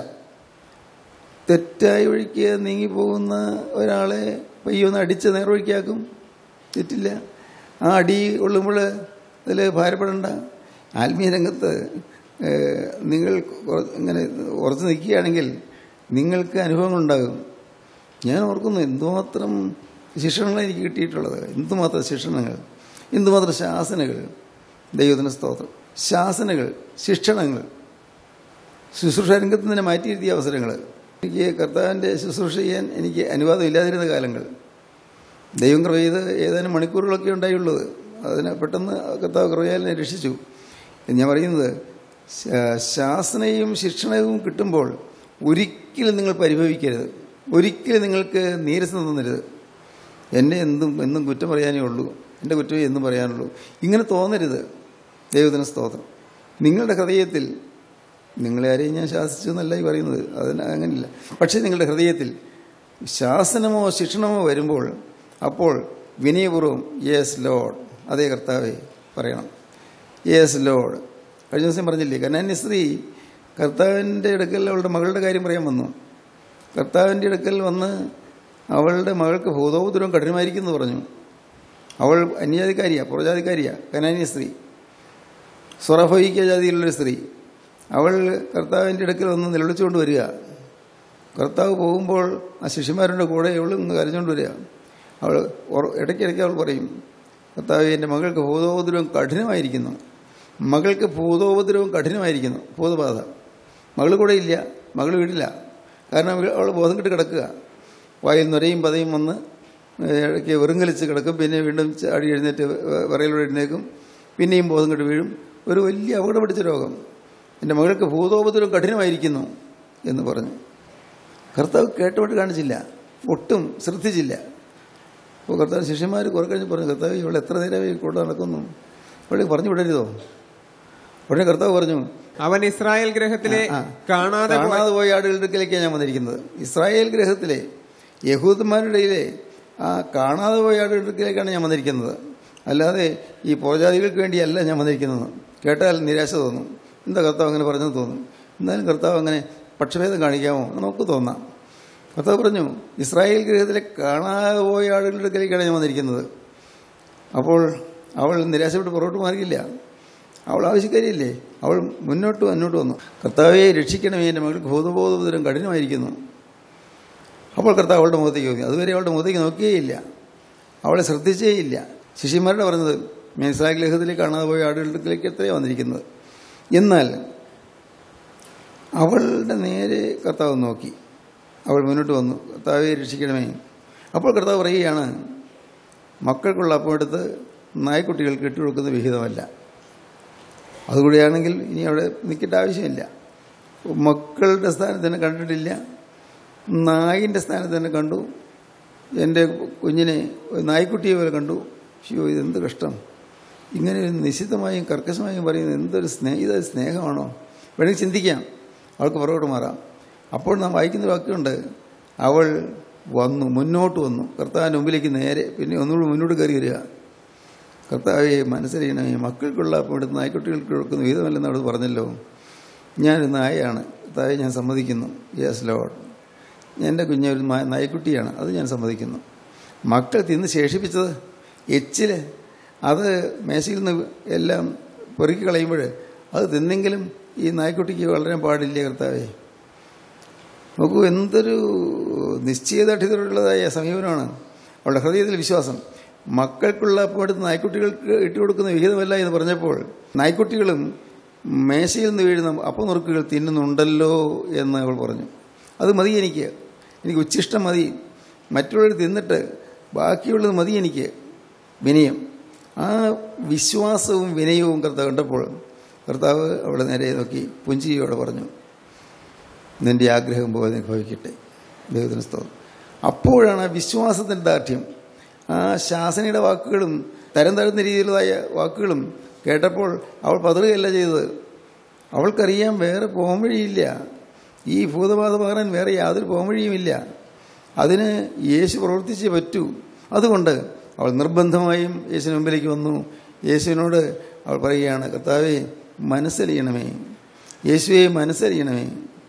തെറ്റായ വഴിക്ക് നീങ്ങിപ്പോകുന്ന ഒരാളെ പയ്യൊന്ന് അടിച്ച് നേർവഴിക്കാക്കും തെറ്റില്ല ആ അടി കൊള്ളുമ്പോൾ അതിൽ ഭാരപ്പെടേണ്ട ആത്മീയ രംഗത്ത് ഏഹ്, നിങ്ങൾ കുറ- ഇങ്ങനെ ഉറച്ചു നിൽക്കുകയാണെങ്കിൽ നിങ്ങൾക്ക് അനുഭവങ്ങളുണ്ടാകും ഞാൻ ഓർക്കുന്നു എന്തുമാത്രം ശിക്ഷണങ്ങളാണ് എനിക്ക് കിട്ടിയിട്ടുള്ളത് എന്തുമാത്രം ശിക്ഷണങ്ങൾ എന്തുമാത്രം ശാസനകൾ ദൈവത്തിന് സ്തോത്രം ശാസനകൾ ശിക്ഷണങ്ങൾ ശുശ്രൂഷ രംഗത്ത് തന്നെ മാറ്റിയിരുത്തിയ അവസരങ്ങൾ എനിക്ക് കർത്താവിൻ്റെ ശുശ്രൂഷ ചെയ്യാൻ എനിക്ക് അനുവാദം ഇല്ലാതിരുന്ന കാലങ്ങൾ ദൈവം കൃപ ചെയ്ത് ഏതാനും മണിക്കൂറുകളൊക്കെ ഉണ്ടായുള്ളത് അതിനെ പെട്ടെന്ന് കർത്താവ് കൃപയാൽ എന്നെ രക്ഷിച്ചു ഞാൻ പറയുന്നത് ശാ- ശാസനയും ശിക്ഷണവും കിട്ടുമ്പോൾ ഒരിക്കലും നിങ്ങൾ പരിഭവിക്കരുത് ഒരിക്കലും നിങ്ങൾക്ക് നീരസം തോന്നരുത് എന്നെ എന്തും എന്നും കുറ്റം പറയാനേ ഉള്ളൂ എൻ്റെ കുറ്റമേ എന്നും പറയാനുള്ളൂ ഇങ്ങനെ തോന്നരുത് ദൈവത്തിന് സ്തോത്രം നിങ്ങളുടെ ഹൃദയത്തിൽ നിങ്ങളെ ആരെയും ഞാൻ ശാസിച്ചു എന്നല്ല ഈ പറയുന്നത് അതിന് അങ്ങനെയില്ല പക്ഷേ നിങ്ങളുടെ ഹൃദയത്തിൽ ശാസനമോ ശിക്ഷണമോ വരുമ്പോൾ അപ്പോൾ വിനയപൂർവ്വം യേസ് ലോഡ് അതേ കർത്താവെ പറയണം യേസ് ലോഡ് കഴിഞ്ഞ ദിവസം പറഞ്ഞില്ലേ കനാന്യ സ്ത്രീ കർത്താവിൻ്റെ അടുക്കൽ അവളുടെ മകളുടെ കാര്യം പറയാൻ വന്നു കർത്താവിൻ്റെ അടുക്കൽ വന്ന് അവളുടെ മകൾക്ക് ഭൂതോപദ്രവം കഠിനമായിരിക്കുമെന്ന് പറഞ്ഞു അവൾ അന്യജാതിക്കാരിയാ പുറജാതിക്കാരിയാ കനാന്യ സ്ത്രീ സ്വറഫോയിക്ക ജാതിയിലുള്ളൊരു സ്ത്രീ അവൾ കർത്താവിൻ്റെ അടുക്കൽ വന്ന് നിലവിളിച്ചുകൊണ്ട് വരിക കർത്താവ് പോകുമ്പോൾ ആ ശിഷ്യന്മാരുടെ കൂടെ അവൾ ഇന്ന് കരഞ്ഞുകൊണ്ട് വരിക അവൾ ഉറ- ഇടയ്ക്കിടയ്ക്ക് അവൾ പറയും കർത്താവ് എൻ്റെ മകൾക്ക് ഭൂതോപദ്രവം കഠിനമായിരിക്കുന്നു മകൾക്ക് ഭൂതോപദ്രവം കഠിനമായിരിക്കുന്നു ഭൂതബാധ മകൾ കൂടെ ഇല്ല മകൾ വീടില്ല കാരണം അവൾ- അവൾ ബോധം കെട്ട് കിടക്കുക വായിൽ നൊരയും പതയും വന്ന് ഇടയ്ക്ക് വെറുങ്കലിച്ച് കിടക്കും പിന്നെ വീണ്ടും ചാടി എഴുന്നേറ്റ് വിറയിലൂടെ എഴുന്നേക്കും പിന്നെയും ബോധം കെട്ട് വീഴും ഒരു വലിയ അപകടം പിടിച്ച രോഗം എൻ്റെ മകൾക്ക് ഭൂതോപദ്രവം കഠിനമായിരിക്കുന്നു എന്ന് പറഞ്ഞു കർത്താവ് കേട്ടോട്ട് കാണിച്ചില്ല ഒട്ടും ശ്രദ്ധിച്ചില്ല അപ്പോൾ കർത്താവ് ശിഷ്യന്മാർ കുറെ കഴിഞ്ഞ് പറഞ്ഞു കർത്താവ് ഇവൾ എത്ര നേരമായി കൂടെ നടക്കുന്നു അവളെ പറഞ്ഞു വിടരുതോ ഉടനെ കർത്താവ് പറഞ്ഞു അവൻ ഇസ്രായേൽ ഗ്രഹത്തിലെ ആ. കാണാതെ പോയ- കാണാതെ പോയ ആടുകളുടെ അടുക്കലേക്കാണ് ഞാൻ വന്നിരിക്കുന്നത് ഇസ്രായേൽ ഗ്രഹത്തിലെ യഹൂദന്മാരുടെ ഇടയിലെ ആ കാണാതെ പോയ ആടുകളുടെ അടുക്കലേക്കാണ് ഞാൻ വന്നിരിക്കുന്നത് അല്ലാതെ ഈ പോജാതികൾക്ക് വേണ്ടിയല്ല ഞാൻ വന്നിരിക്കുന്നത് കേട്ടാൽ നിരാശ തോന്നും എന്താ കർത്താവ് അങ്ങനെ പറഞ്ഞെന്ന് തോന്നും എന്നാലും കർത്താവ് അങ്ങനെ പക്ഷഭേദം കാണിക്കാമോ എന്ന് നമുക്ക് തോന്നാം കർത്താവ് പറഞ്ഞു ഇസ്രായേൽ ഗ്രഹത്തിലെ കാണാതെ പോയ ആടുകളുടെ അടുക്കലേക്കാണ് ഞാൻ വന്നിരിക്കുന്നത് അപ്പോൾ അവൾ നിരാശപ്പെട്ട് പുറകോട്ട് മാറിയില്ല അവൾ ആവശ്യക്കാരിയല്ലേ അവൾ മുന്നോട്ട് മുന്നോട്ട് വന്നു കർത്താവെ രക്ഷിക്കണമേ എൻ്റെ മകൾക്ക് ഭൂതബോധപുതരം കഠിനമായിരിക്കുന്നു അപ്പോൾ കർത്താവ് അവളുടെ മുഖത്തേക്ക് നോക്കി അതുവരെ അവളുടെ മുഖത്തേക്ക് നോക്കിയേയില്ല അവളെ ശ്രദ്ധിച്ചേയില്ല ശിഷ്യന്മാരുടെ പറഞ്ഞത് മേസാഗ് ഗ്രഹത്തിലേക്ക് കാണാതെ പോയ ആടുകളിലേക്ക് എത്രയാണ് വന്നിരിക്കുന്നത് എന്നാൽ അവളുടെ നേരെ കർത്താവ് നോക്കി അവൾ മുന്നോട്ട് വന്നു കർത്താവെ രക്ഷിക്കണമേ അപ്പോൾ കർത്താവ് പറയുകയാണ് മക്കൾക്കുള്ള അപ്പം എടുത്ത് നായ്ക്കുട്ടികൾക്ക് ഇട്ടുകൊടുക്കുന്ന വിഹിതമല്ല അതുകൂടിയാണെങ്കിൽ ഇനി അവിടെ നിൽക്കേണ്ട ആവശ്യമില്ല മക്കളുടെ സ്ഥാനത്ത് തന്നെ കണ്ടിട്ടില്ല നായിൻ്റെ സ്ഥാനത്ത് തന്നെ കണ്ടു എൻ്റെ കുഞ്ഞിനെ ഒരു നായ്ക്കുട്ടിയെ പോലെ കണ്ടു അയ്യോ ഇതെന്ത് കഷ്ടം ഇങ്ങനെ ഒരു നിശിതമായും കർക്കശമായും പറയുന്നത് എന്തൊരു സ്നേഹ ഇതൊരു സ്നേഹമാണോ വേണമെങ്കിൽ ചിന്തിക്കാം അവൾക്ക് പുറകോട്ട് മാറാം അപ്പോൾ നാം വായിക്കുന്ന വാക്കുണ്ട് അവൾ വന്നു മുന്നോട്ട് വന്നു കർത്താവിൻ്റെ മുമ്പിലേക്ക് നേരെ പിന്നെ ഒന്നുകൂടി മുന്നോട്ട് കയറി വരിക കർത്താവെ മനസ്സിലാക്കണമേ മക്കൾക്കുള്ള അപ്പോൾ ഇവിടുത്തെ നായ്ക്കുട്ടികൾക്ക് കൊടുക്കുന്ന വിധമല്ലെന്ന് അവിടെ പറഞ്ഞല്ലോ ഞാനൊരു നായയാണ് കർത്താവെ ഞാൻ സമ്മതിക്കുന്നു യെസ് ലോഡ് എൻ്റെ കുഞ്ഞൊരു നാ- നായ്ക്കുട്ടിയാണ് അത് ഞാൻ സമ്മതിക്കുന്നു മക്കൾ തിന്ന് ശേഷിപ്പിച്ചത് എച്ചിൽ അത് മേശയിൽ നിന്ന് എല്ലാം പെറുക്കി കളയുമ്പോൾ അത് തിന്നെങ്കിലും ഈ നായ്ക്കുട്ടിക്ക് വളരാൻ പാടില്ല കർത്താവേ നോക്കൂ എന്തൊരു നിശ്ചയദാഠ്യതയുള്ളതായ സമീപനമാണ് അവളുടെ ഹൃദയത്തിൽ വിശ്വാസം മക്കൾക്കുള്ള അപ്പോൾ എടുത്ത് നായ്ക്കുട്ടികൾക്ക് ഇട്ടുകൊടുക്കുന്ന വിഹിതമല്ല എന്ന് പറഞ്ഞപ്പോൾ നായ്ക്കുട്ടികളും മേശയിൽ നിന്ന് വീഴുന്ന അപ്പം നുറുക്കുകൾ തിന്നുന്നുണ്ടല്ലോ എന്ന് അവൾ പറഞ്ഞു അത് മതി എനിക്ക് എനിക്ക് ഉച്ചിഷ്ടം മതി മറ്റുള്ളവർ തിന്നിട്ട് ബാക്കിയുള്ളത് മതി എനിക്ക് വിനയം ആ വിശ്വാസവും വിനയവും കർത്താവ് കണ്ടപ്പോൾ കർത്താവ് അവളെ നേരെ നോക്കി പുഞ്ചിരിയോടെ പറഞ്ഞു നിന്റെ ആഗ്രഹം പോലെ നിനക്ക് ഭവിക്കട്ടെ ദൈവത്തിന് സ്തോത്രം അപ്പോഴാണ് ആ വിശ്വാസത്തിൻ്റെ ദാർഢ്യം ആ ശാസനയുടെ വാക്കുകളും തരം താഴ്ന്ന രീതിയിലുള്ളതായ വാക്കുകളും കേട്ടപ്പോൾ അവൾ പതറുകയല്ല ചെയ്തത് അവൾക്കറിയാം വേറെ പോംവഴിയില്ല ഈ ഭൂതബാധ മാറാൻ വേറെ യാതൊരു പോംവഴിയുമില്ല അതിന് യേശു പ്രവർത്തിച്ചേ പറ്റൂ അതുകൊണ്ട് അവൾ നിർബന്ധമായും യേശുവിന് മുമ്പിലേക്ക് വന്നു യേശുവിനോട് അവൾ പറയുകയാണ് കർത്താവെ മനസ്സലിയണമേ യേശുവെ മനസ്സലിയണമേ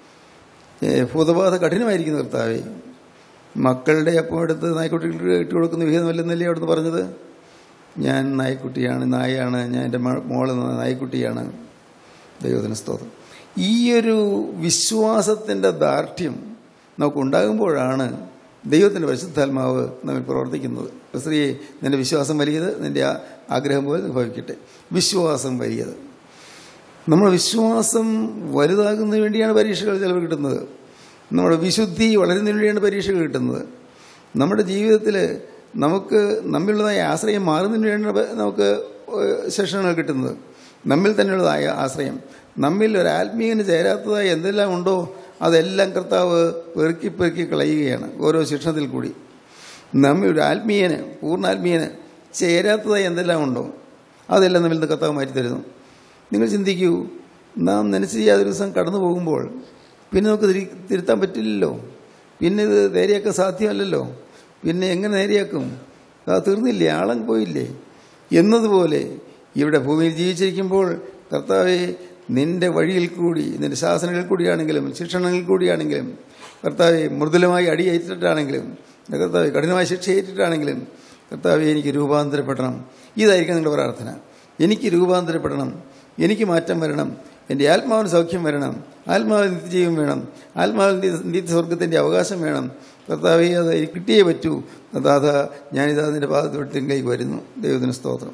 ഏ, ഭൂതബാധ കഠിനമായിരിക്കുന്നു കർത്താവെ മക്കളുടെ അപ്പം എടുത്ത് നായ്ക്കുട്ടികൾക്ക് ഇട്ട് കൊടുക്കുന്ന വിഹിതമല്ലെന്നല്ലേ അവിടുന്ന് പറഞ്ഞത് ഞാൻ നായ്ക്കുട്ടിയാണ് നായാണ് ഞാൻ എൻ്റെ മ- മോള് നായ്ക്കുട്ടിയാണ് ദൈവത്തിന് സ്തോത്രം ഈ ഒരു വിശ്വാസത്തിൻ്റെ ദാർഢ്യം നമുക്കുണ്ടാകുമ്പോഴാണ് ദൈവത്തിൻ്റെ പരിശുദ്ധാത്മാവ് നമ്മിൽ പ്രവർത്തിക്കുന്നത് സ്ത്രീയെ നിന്റെ വിശ്വാസം വലിയത് നിന്റെ ആ- ആഗ്രഹം പോലെ ഭവിക്കട്ടെ വിശ്വാസം വലിയത് നമ്മുടെ വിശ്വാസം വലുതാകുന്നതിന് വേണ്ടിയാണ് പരീക്ഷകൾ ചിലവ് കിട്ടുന്നത് നമ്മുടെ വിശുദ്ധി വളരുന്നതിന് വേണ്ടിയാണ് പരീക്ഷകൾ കിട്ടുന്നത് നമ്മുടെ ജീവിതത്തിൽ നമുക്ക് നമ്മിലുള്ളതായ ആശ്രയം മാറുന്നതിന് വേണ്ടിയാണ് പ- നമുക്ക് സെഷനുകൾ കിട്ടുന്നത് നമ്മിൽ തന്നെയുള്ളതായ ആശ്രയം നമ്മിൽ ഒരു ആത്മീയന് ചേരാത്തതായ എന്തെല്ലാം ഉണ്ടോ അതെല്ലാം കർത്താവ് പെറുക്കി പെറുക്കി കളയുകയാണ് ഓരോ ശിക്ഷണത്തിൽ കൂടി നമ്മിൽ ഒരു ആത്മീയന് പൂർണ്ണാത്മീയന് ചേരാത്തതായി എന്തെല്ലാം ഉണ്ടോ അതെല്ലാം നമ്മിൽ നിന്ന് കർത്താവ് മാറ്റി തരുന്നു നിങ്ങൾ ചിന്തിക്കൂ നാം നനച്ച് യാതൊരു ദിവസം കടന്നു പോകുമ്പോൾ പിന്നെ നമുക്ക് തിരി- തിരുത്താൻ പറ്റില്ലല്ലോ പിന്നെ ഇത് നേരെയാക്കാൻ സാധ്യമല്ലല്ലോ പിന്നെ എങ്ങനെ നേരെയാക്കും അത് തീർന്നില്ലേ ആളം പോയില്ലേ എന്നതുപോലെ ഇവിടെ ഭൂമിയിൽ ജീവിച്ചിരിക്കുമ്പോൾ കർത്താവെ നിന്റെ വഴിയിൽ കൂടി നിന്റെ ശാസനകളിൽ കൂടിയാണെങ്കിലും ശിക്ഷണങ്ങളിൽ കൂടിയാണെങ്കിലും കർത്താവെ മൃദുലമായി അടിയേറ്റിട്ടാണെങ്കിലും കർത്താവെ കഠിനമായ ശിക്ഷ ഏറ്റിട്ടാണെങ്കിലും കർത്താവെ എനിക്ക് രൂപാന്തരപ്പെടണം ഇതായിരിക്കും നിങ്ങളുടെ പ്രാർത്ഥന എനിക്ക് രൂപാന്തരപ്പെടണം എനിക്ക് മാറ്റം വരണം എൻ്റെ ആത്മാവിന് സൗഖ്യം വരണം ആത്മാവിന് നിത്യജീവൻ വേണം ആത്മാവിന് നിത്യസ്വർഗത്തിൻ്റെ അവകാശം വേണം കർത്താവെ അത് എനിക്ക് കിട്ടിയേ പറ്റൂ അതാത ഞാനിതാ നിന്റെ പാദത്തിലേക്ക് വരുന്നു ദൈവത്തിന് സ്തോത്രം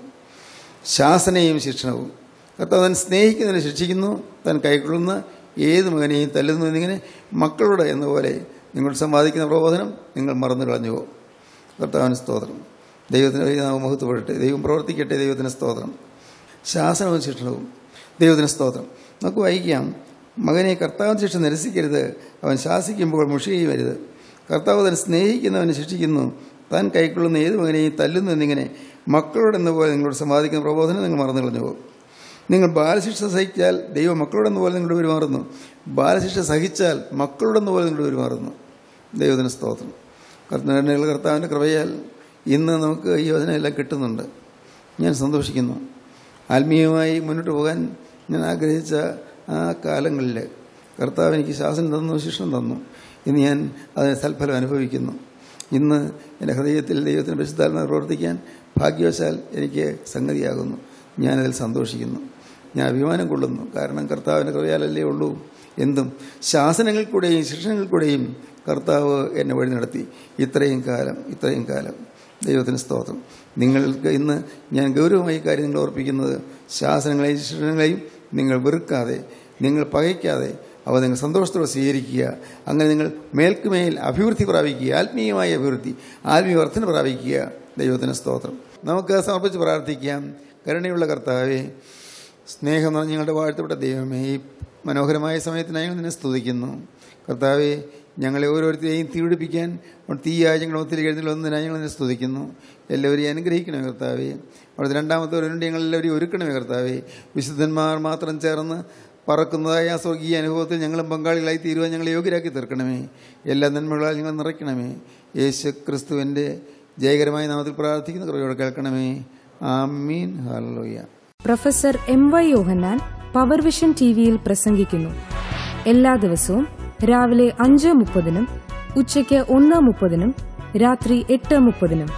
ശാസനയും ശിക്ഷണവും കർത്താവ് താൻ സ്നേഹിക്കുന്നതിനെ ശിക്ഷിക്കുന്നു താൻ കൈക്കൊള്ളുന്ന ഏത് മകനെയും തല്ലുന്നു എന്നിങ്ങനെ മക്കളോട് എന്ന പോലെ നിങ്ങൾ സമ്പാദിക്കുന്ന പ്രബോധനം നിങ്ങൾ മറന്നു കളഞ്ഞുവോ കർത്താവിന് സ്തോത്രം ദൈവത്തിന് നാമം മുഖത്തുപെടട്ടെ ദൈവം പ്രവർത്തിക്കട്ടെ ദൈവത്തിന് സ്തോത്രം ശാസനവും ശിക്ഷണവും ദൈവത്തിന് സ്തോത്രം നമുക്ക് വായിക്കാം മകനെ കർത്താവിന് ശിക്ഷ നിരസിക്കരുത് അവൻ ശാസിക്കുമ്പോൾ മുഷിയും വരുത് കർത്താവ് തന്നെ സ്നേഹിക്കുന്നവനെ ശിക്ഷിക്കുന്നു താൻ കൈക്കൊള്ളുന്ന ഏത് മകനെയും തല്ലുന്നു എന്നിങ്ങനെ മക്കളോടെന്ന പോലെ നിങ്ങളോട് സമ്പാദിക്കുന്ന പ്രബോധനം നിങ്ങൾ മറന്നു കളഞ്ഞു പോകും നിങ്ങൾ ബാലശിക്ഷ സഹിച്ചാൽ ദൈവം മക്കളോടെന്ന പോലെ നിങ്ങളോട് പെരുമാറുന്നു ബാലശിക്ഷ സഹിച്ചാൽ മക്കളോടെന്ന പോലെ നിങ്ങളോട് പെരുമാറുന്നു ദൈവത്തിന് സ്തോത്രം കർത്താവിൻ്റെ കർത്താവിൻ്റെ കൃപയാൽ ഇന്ന് നമുക്ക് ഈ യോജനയെല്ലാം കിട്ടുന്നുണ്ട് ഞാൻ സന്തോഷിക്കുന്നു ആത്മീയമായി മുന്നോട്ട് പോകാൻ ഞാൻ ആഗ്രഹിച്ച ആ കാലങ്ങളിൽ കർത്താവ് എനിക്ക് ശാസനം തന്നു ശിക്ഷണം തന്നു ഇന്ന് ഞാൻ അതിന് സൽഫലം അനുഭവിക്കുന്നു ഇന്ന് എൻ്റെ ഹൃദയത്തിൽ ദൈവത്തിന് പരിശുദ്ധാത്മാവ് പ്രവർത്തിക്കാൻ ഭാഗ്യവശാൽ എനിക്ക് സംഗതിയാകുന്നു ഞാനതിൽ സന്തോഷിക്കുന്നു ഞാൻ അഭിമാനം കൊള്ളുന്നു കാരണം കർത്താവിൻ്റെ കൃപയാലല്ലേ ഉള്ളൂ എന്തും ശാസനങ്ങൾ കൂടെയും ശിക്ഷണങ്ങൾ കൂടെയും കർത്താവ് എന്നെ വഴി നടത്തി ഇത്രയും കാലം ഇത്രയും കാലം ദൈവത്തിന് സ്തോത്രം നിങ്ങൾക്ക് ഇന്ന് ഞാൻ ഗൗരവമായി കാര്യം നിങ്ങൾ ഓർപ്പിക്കുന്നത് ശാസനങ്ങളെയും ശിക്ഷണങ്ങളെയും നിങ്ങൾ വെറുക്കാതെ നിങ്ങൾ പകയ്ക്കാതെ അവ നിങ്ങൾ സന്തോഷത്തോടെ സ്വീകരിക്കുക അങ്ങനെ നിങ്ങൾ മേൽക്കുമേൽ അഭിവൃദ്ധി പ്രാപിക്കുക ആത്മീയമായ അഭിവൃദ്ധി ആത്മീയ വർധന പ്രാപിക്കുക ദൈവത്തിന് സ്തോത്രം നമുക്ക് സമർപ്പിച്ച് പ്രാർത്ഥിക്കാം കരുണയുള്ള കർത്താവേ സ്നേഹം നിറഞ്ഞ ഞങ്ങളുടെ വാഴ്ത്തപ്പെട്ട ദൈവമേ ഈ മനോഹരമായ സമയത്തിനായി ഞങ്ങൾ നിന്നെ സ്തുതിക്കുന്നു കർത്താവെ ഞങ്ങളെ ഓരോരുത്തരെയും തീപിടിപ്പിക്കാൻ തീയായ ഞങ്ങളുടെ ഒത്തിരി എഴുന്നള്ളൊന്നിനായി ഞങ്ങൾ നിന്നെ സ്തുതിക്കുന്നു എല്ലാവരെയും അനുഗ്രഹിക്കണമേ കർത്താവെ അവിടുത്തെ രണ്ടാമത്തെ ഒരുണ്ട് ഞങ്ങളെല്ലാവരെയും ഒരുക്കണമേ കർത്താവെ വിശുദ്ധന്മാർ മാത്രം ചേർന്ന് പറക്കുന്നതായ ആ സ്വർഗീയ അനുഭവത്തിൽ ഞങ്ങളും പങ്കാളികളായി തീരുവാൻ ഞങ്ങളെ യോഗ്യരാക്കി തീർക്കണമേ എല്ലാ നന്മകളാൽ ഞങ്ങൾ നിറയ്ക്കണമേ യേശു ക്രിസ്തുവിൻ്റെ ജയകരമായ നാമത്തിൽ പ്രാർത്ഥിക്കുന്ന കുറയോടെ കേൾക്കണമേ ആമീൻ ഹല്ലേലൂയ professor M Y Yohannan power vision T വിയിൽ പ്രസംഗിക്കുന്നു എല്ലാ ദിവസവും രാവിലെ അഞ്ച് മുപ്പതിനും ഉച്ചയ്ക്ക് ഒന്ന് മുപ്പതിനും രാത്രി എട്ട് മുപ്പതിനും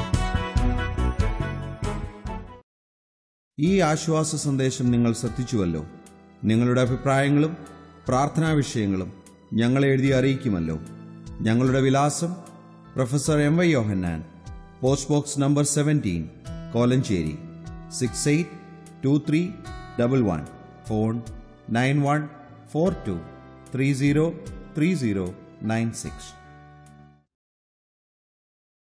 ഈ ആശ്വാസ സന്ദേശം നിങ്ങൾ ശ്രദ്ധിച്ചുവല്ലോ നിങ്ങളുടെ അഭിപ്രായങ്ങളും പ്രാർത്ഥനാ വിഷയങ്ങളും ഞങ്ങളെ എഴുതി അറിയിക്കുമല്ലോ ഞങ്ങളുടെ വിലാസം professor M Y Yohannan post box number seventeen Kolenchery six eight two three double one phone nine one four two three zero three zero nine six